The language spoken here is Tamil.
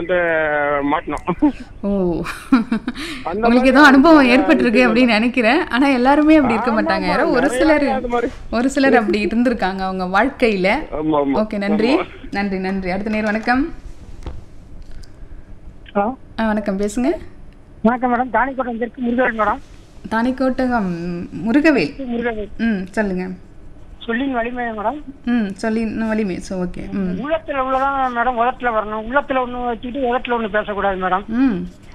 வந்து மாட்டணும் ஓ அந்த உங்களுக்கு ஏதோ அனுபவம் ஏற்பட்டிருக்கு அப்படின்னு நினைக்கிறேன் ஆனா எல்லாருமே அப்படி இருக்க மாட்டாங்க யாரோ ஒரு நிறைய சிலர் அது மாதிரி. ஒரு சிலர் அப்படி இருந்திருக்காங்க அவங்க வாழ்க்கையில ஆமா ஆமா ஓகே நன்றி நன்றி நன்றி அடுத்த நேர் வணக்கம் ஹலோ ஆ, வணக்கம் பேசுங்க வணக்கம் மேடம் தானிக்கோட்டம் தெற்கு முருகன் மேடம் தானிக்கோட்டகம் முருகவேல் முருகன் ம் சொல்லுங்க சொல்லின் வலிமை மேடம் ம் சொல்லி இன்னும் வலிமை ஸோ ஓகே ம் உள்ளத்துல உள்ளதான் மேடம் உதத்துல வரணும் உள்ளத்துல ஒண்ணு வச்சுக்கிட்டு உதத்துல ஒண்ணு பேசக்கூடாது மேடம் ம்